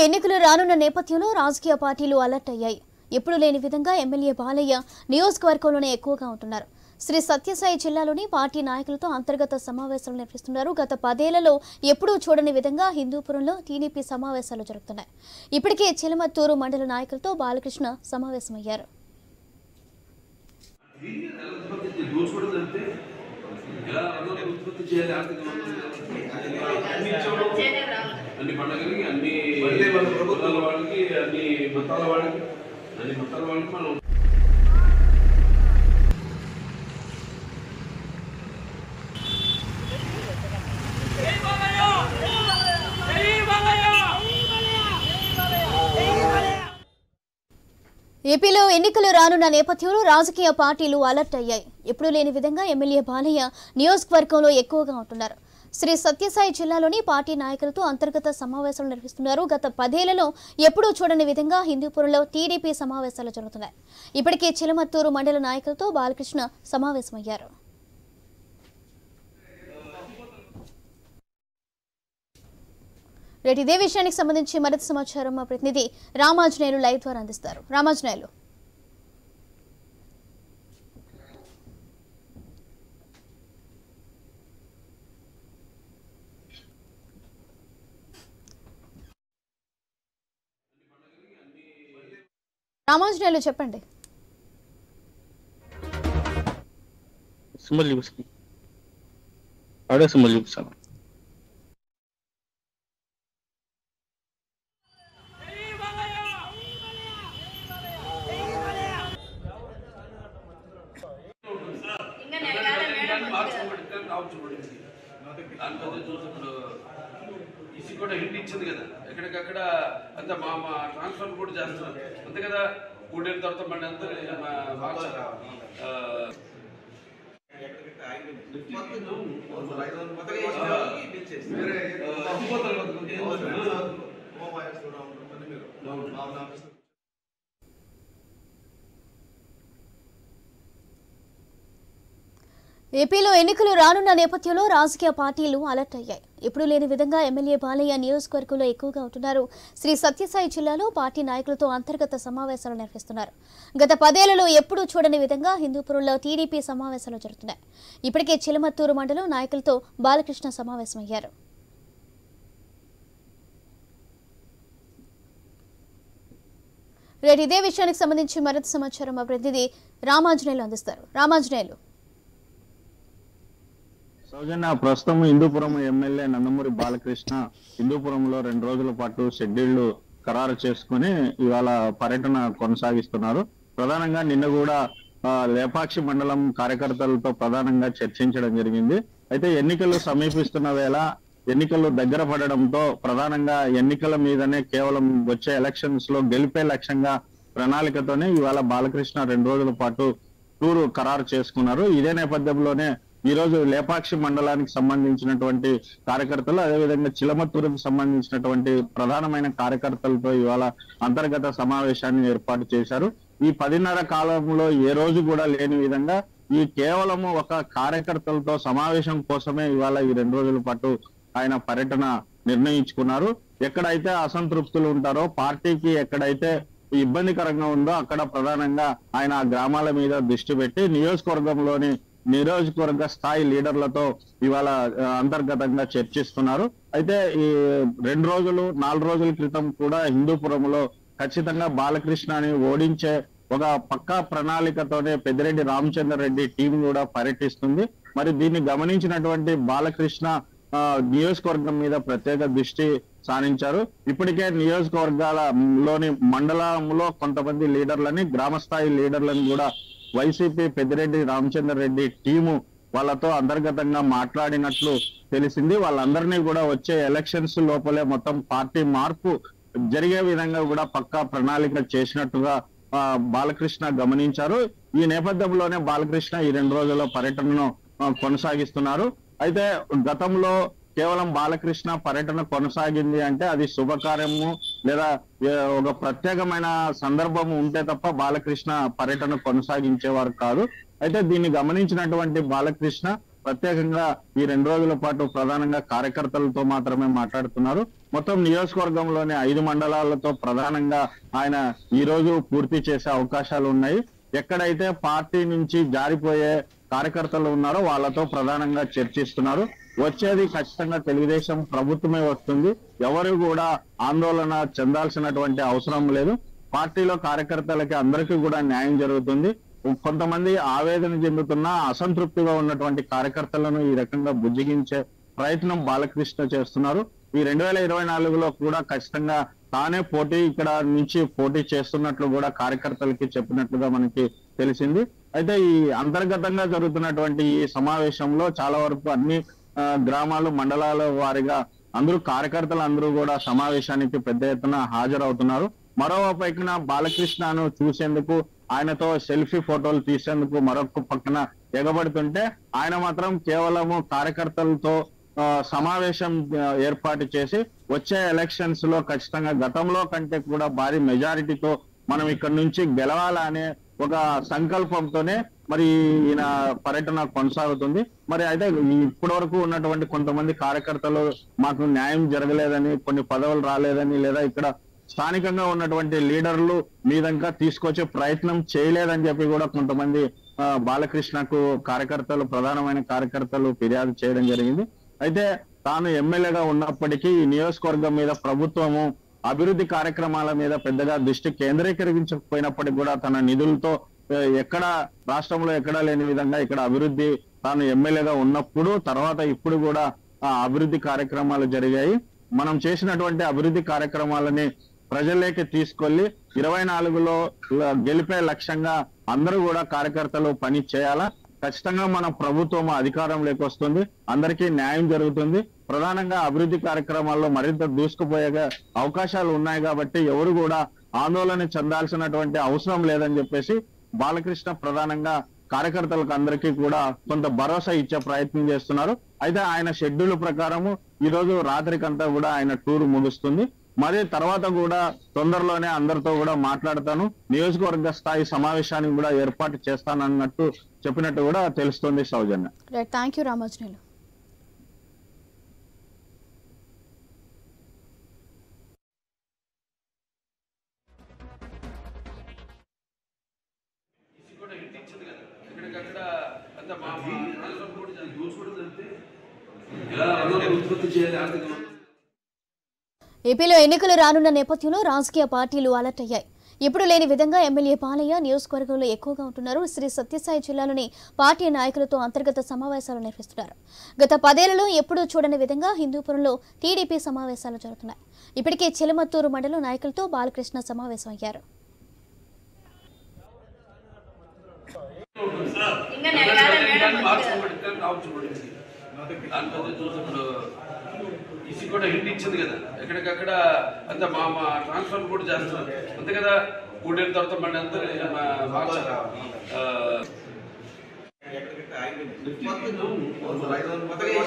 ఎన్నికలు రానున్న నేపథ్యంలో రాజకీయ పార్టీలు అలర్ట్ అయ్యాయి ఎప్పుడు లేని విధంగా ఎమ్మెల్యే బాలయ్య నియోజకవర్గంలోనే ఎక్కువగా ఉంటున్నారు శ్రీ సత్యసాయి జిల్లాలోని పార్టీ నాయకులతో అంతర్గత సమావేశాలు నిర్వహిస్తున్నారు గత పదేళ్లలో ఎప్పుడూ చూడని విధంగా హిందూపురంలో టీడీపీ సమావేశాలు జరుగుతున్నాయి ఇప్పటికే చిలమత్తూరు మండల నాయకులతో బాలకృష్ణ సమావేశమయ్యారు ఉత్పత్తి దోచుకోవడం అంటే ఎలా వనరులు ఉత్పత్తి చేయాలి ఆర్థిక వనరులు అన్ని ఇచ్చేవాడు అన్ని పండుగలకి అన్ని కులాల వాళ్ళకి అన్ని మతాల వాళ్ళకి అన్ని మతాల వాళ్ళకి మనం ఏపీలో ఎన్నికలు రానున్న నేపథ్యంలో రాజకీయ పార్టీలు అలర్ట్ అయ్యాయి ఎప్పుడూ లేని విధంగా ఎమ్మెల్యే బాలయ్య నియోజకవర్గంలో ఎక్కువగా ఉంటున్నారు శ్రీ సత్యసాయి జిల్లాలోని పార్టీ నాయకులతో అంతర్గత సమావేశాలు నిర్వహిస్తున్నారు గత పదేళ్లలో ఎప్పుడూ చూడని విధంగా హిందూపురంలో టీడీపీ సమావేశాలు జరుగుతున్నాయి ఇప్పటికే చిలమత్తూరు మండల నాయకులతో బాలకృష్ణ సమావేశమయ్యారు రేటు ఇదే విషయానికి సంబంధించి మరింత సమాచారం మా ప్రతినిధి రామాంజనేయులు లైవ్ ద్వారా అందిస్తారు రామాంజనేయులు రామాంజనేయులు చెప్పండి సింబల్ చూపిస్తాను ఆడే సింబల్ చూపిస్తాను దాన్ని మార్చుకోబడి కానీ రావచ్చు దాని పెద్ద చూసి ఇప్పుడు ఈసీ కూడా హింట్ ఇచ్చింది కదా ఎక్కడికక్కడ అంత మా మా ట్రాన్స్ఫర్ కూడా చేస్తున్నారు అంతే కదా మూడేళ్ళ తర్వాత మళ్ళీ అంతా మార్చారు ఆ, ఏపీలో ఎన్నికలు రానున్న నేపథ్యంలో రాజకీయ పార్టీలు అలర్ట్ అయ్యాయి ఎప్పుడూ లేని విధంగా ఎమ్మెల్యే బాలయ్య నియోజకవర్గంలో ఎక్కువగా ఉంటున్నారు శ్రీ సత్యసాయి జిల్లాలో పార్టీ నాయకులతో అంతర్గత సమావేశాలు నిర్వహిస్తున్నారు గత పదేళ్లలో ఎప్పుడూ చూడని విధంగా హిందూపురంలో టీడీపీ సమావేశాలు జరుగుతున్నాయి ఇప్పటికే చిలమత్తూరు మండలం నాయకులతో బాలకృష్ణ సమావేశమయ్యారు రేటు ఇదే విషయానికి సంబంధించి మరింత సమాచారం మా ప్రతినిధి రామాంజనేయులు అందిస్తారు రామాంజనేయులు సౌజన్య ప్రస్తుతం హిందూపురం ఎమ్మెల్యే నందమూరి బాలకృష్ణ హిందూపురంలో రెండు రోజుల పాటు షెడ్యూళ్లు ఖరారు చేసుకుని ఇవాళ పర్యటన కొనసాగిస్తున్నారు ప్రధానంగా నిన్న కూడా ఆ, లేపాక్షి మండలం కార్యకర్తలతో ప్రధానంగా చర్చించడం జరిగింది అయితే ఎన్నికలు సమీపిస్తున్న వేళ ఎన్నికలు దగ్గర పడడంతో ప్రధానంగా ఎన్నికల మీదనే కేవలం వచ్చే ఎలక్షన్స్ లో గెలిపే లక్ష్యంగా ప్రణాళికతోనే ఇవాళ బాలకృష్ణ రెండు రోజుల పాటు టూరు ఖరారు చేసుకున్నారు ఇదే నేపథ్యంలోనే ఈ రోజు లేపాక్షి మండలానికి సంబంధించినటువంటి కార్యకర్తలు అదేవిధంగా చిలమత్తూరుకు సంబంధించినటువంటి ప్రధానమైన కార్యకర్తలతో ఇవాళ అంతర్గత సమావేశాన్ని ఏర్పాటు చేశారు ఈ పదిన్నర కాలంలో ఏ రోజు కూడా లేని విధంగా ఈ కేవలము ఒక కార్యకర్తలతో సమావేశం కోసమే ఇవాళ ఈ రెండు రోజుల పాటు ఆయన పర్యటన నిర్ణయించుకున్నారు ఎక్కడైతే అసంతృప్తులు ఉంటారో పార్టీకి ఎక్కడైతే ఇబ్బందికరంగా ఉందో అక్కడ ప్రధానంగా ఆయన ఆ గ్రామాల మీద దృష్టి పెట్టి నియోజకవర్గంలోని నియోజకవర్గ స్థాయి లీడర్లతో ఇవాళ ఆ, అంతర్గతంగా చర్చిస్తున్నారు అయితే ఈ రెండు రోజులు నాలుగు రోజుల క్రితం కూడా హిందూపురంలో ఖచ్చితంగా బాలకృష్ణని ఓడించే ఒక పక్కా ప్రణాళికతోనే పెద్దిరెడ్డి రామచంద్ర రెడ్డి టీం కూడా పర్యటిస్తుంది మరి దీన్ని గమనించినటువంటి బాలకృష్ణ ఆ, నియోజకవర్గం మీద ప్రత్యేక దృష్టి సారించారు ఇప్పటికే నియోజకవర్గాల లోని మండలంలో కొంతమంది లీడర్లని గ్రామ స్థాయి లీడర్లను కూడా వైసీపీ పెద్దిరెడ్డి రామచంద్ర రెడ్డి టీము వాళ్ళతో అంతర్గతంగా మాట్లాడినట్లు తెలిసింది వాళ్ళందరినీ కూడా వచ్చే ఎలక్షన్స్ లోపలే మొత్తం పార్టీ మార్పు జరిగే విధంగా కూడా పక్కా ప్రణాళిక చేసినట్టుగా ఆ, బాలకృష్ణ గమనించారు ఈ నేపథ్యంలోనే బాలకృష్ణ ఈ రెండు రోజుల పర్యటనను ఆ, కొనసాగిస్తున్నారు అయితే గతంలో కేవలం బాలకృష్ణ పర్యటన కొనసాగింది అంటే అది శుభకార్యము లేదా ఏ, ఒక ప్రత్యేకమైన సందర్భం ఉంటే తప్ప బాలకృష్ణ పర్యటన కొనసాగించేవారు కాదు అయితే దీన్ని గమనించినటువంటి బాలకృష్ణ ప్రత్యేకంగా ఈ రెండు రోజుల పాటు ప్రధానంగా కార్యకర్తలతో మాత్రమే మాట్లాడుతున్నారు మొత్తం నియోజకవర్గంలోని ఐదు మండలాలతో ప్రధానంగా ఆయన ఈ రోజు పూర్తి చేసే అవకాశాలు ఉన్నాయి ఎక్కడైతే పార్టీ నుంచి జారిపోయే కార్యకర్తలు ఉన్నారో వాళ్ళతో ప్రధానంగా చర్చిస్తున్నారు వచ్చేది ఖచ్చితంగా తెలుగుదేశం ప్రభుత్వమే వస్తుంది ఎవరు కూడా ఆందోళన చెందాల్సినటువంటి అవసరం లేదు పార్టీలో కార్యకర్తలకి అందరికీ కూడా న్యాయం జరుగుతుంది కొంతమంది ఆవేదన చెందుతున్న అసంతృప్తిగా ఉన్నటువంటి కార్యకర్తలను ఈ రకంగా బుజ్జగించే ప్రయత్నం బాలకృష్ణ చేస్తున్నారు ఈ రెండు వేల ఇరవై నాలుగులో కూడా ఖచ్చితంగా తానే పోటీ ఇక్కడ నుంచి పోటీ చేస్తున్నట్లు కూడా కార్యకర్తలకి చెప్పినట్లుగా మనకి తెలిసింది అయితే ఈ అంతర్గతంగా జరుగుతున్నటువంటి ఈ సమావేశంలో చాలా వరకు అన్ని ఆ, గ్రామాలు మండలాల వారిగా అందరూ కార్యకర్తలు అందరూ కూడా సమావేశానికి పెద్ద ఎత్తున హాజరవుతున్నారు మరోవైపున బాలకృష్ణను చూసేందుకు ఆయనతో సెల్ఫీ ఫోటోలు తీసేందుకు మరొక పక్కన ఎగబడుతుంటే ఆయన మాత్రం కేవలము కార్యకర్తలతో ఆ, సమావేశం ఆ, ఏర్పాటు చేసి వచ్చే ఎలక్షన్స్ లో ఖచ్చితంగా గతంలో కంటే కూడా భారీ మెజారిటీతో మనం ఇక్కడ నుంచి గెలవాలనే ఒక సంకల్పంతోనే మరి ఈయన పర్యటన కొనసాగుతుంది మరి అయితే ఇప్పటి వరకు ఉన్నటువంటి కొంతమంది కార్యకర్తలు మాకు న్యాయం జరగలేదని కొన్ని పదవులు రాలేదని లేదా ఇక్కడ స్థానికంగా ఉన్నటువంటి లీడర్లు మీదంకా తీసుకొచ్చే ప్రయత్నం చేయలేదని చెప్పి కూడా కొంతమంది ఆ, బాలకృష్ణకు కార్యకర్తలు ప్రధానమైన కార్యకర్తలు ఫిర్యాదు చేయడం జరిగింది అయితే తాను ఎమ్మెల్యేగా ఉన్నప్పటికీ ఈ నియోజకవర్గం మీద ప్రభుత్వము అభివృద్ధి కార్యక్రమాల మీద పెద్దగా దృష్టి కేంద్రీకరించకపోయినప్పటికీ కూడా తన నిధులతో ఆ, ఎక్కడ రాష్ట్రంలో ఎక్కడా లేని విధంగా ఇక్కడ అభివృద్ధి తాను ఎమ్మెల్యేగా ఉన్నప్పుడు తర్వాత ఇప్పుడు కూడా ఆ అభివృద్ధి కార్యక్రమాలు జరిగాయి మనం చేసినటువంటి అభివృద్ధి కార్యక్రమాలని ప్రజల్లోకి తీసుకెళ్లి ఇరవై నాలుగులో ల- గెలిపే లక్ష్యంగా అందరూ కూడా కార్యకర్తలు పని చేయాలా ఖచ్చితంగా మన ప్రభుత్వం అధికారంలోకి వస్తుంది అందరికీ న్యాయం జరుగుతుంది ప్రధానంగా అభివృద్ధి కార్యక్రమాల్లో మరింత దూసుకుపోయే అవకాశాలు ఉన్నాయి కాబట్టి ఎవరు కూడా ఆందోళన చెందాల్సినటువంటి అవసరం లేదని చెప్పేసి బాలకృష్ణ ప్రధానంగా కార్యకర్తలకు అందరికీ కూడా కొంత భరోసా ఇచ్చే ప్రయత్నం చేస్తున్నారు అయితే ఆయన షెడ్యూల్ ప్రకారము ఈ రోజు రాత్రికంతా కూడా ఆయన టూర్ ముగుస్తుంది మరి తర్వాత కూడా తొందరలోనే అందరితో కూడా మాట్లాడతాను నియోజకవర్గ స్థాయి సమావేశాన్ని కూడా ఏర్పాటు చేస్తానన్నట్టు చెప్పినట్టు కూడా తెలుస్తుంది Soujanya right thank you Ramanjaneyulu ఇది కూడా హిట్ ఇచ్చింది కదా ఎక్కడికక్కడ అంత మా మా రాష్ట్రం కూడా జరిగింది. న్యూస్ కూడా జరిగితే ఎలా ఎలా ఉత్పత్తి చేయాలి ఆర్థిక ఏపీలో ఎన్నికలు రానున్న నేపథ్యంలో రాజకీయ పార్టీలు అలర్ట్ అయ్యాయి ఎప్పుడు లేని విధంగా ఎమ్మెల్యే పాలయ్య నియోజకవర్గంలో ఎక్కువగా ఉంటున్నారు శ్రీ సత్యసాయి జిల్లాలోని పార్టీ నాయకులతో అంతర్గత సమావేశాలు నిర్వహిస్తున్నారు గత పదేళ్లలో ఎప్పుడూ చూడని విధంగా హిందూపురంలో టీడీపీ సమావేశాలు జరుగుతున్నాయి ఇప్పటికే చిలమత్తూరు మండలం నాయకులతో బాలకృష్ణ సమావేశం అయ్యారు మార్చుకోబడి రావచ్చు దాని పెద్ద చూసి ఇప్పుడు ఈసీ కూడా హిట్ ఇచ్చింది కదా ఎక్కడికక్కడ అంత మా మా ట్రాన్స్ఫర్ కూడా చేస్తున్నారు అంతే కదా మూడేళ్ళ తర్వాత మళ్ళీ అందరూ మా- మార్చారు ఆ,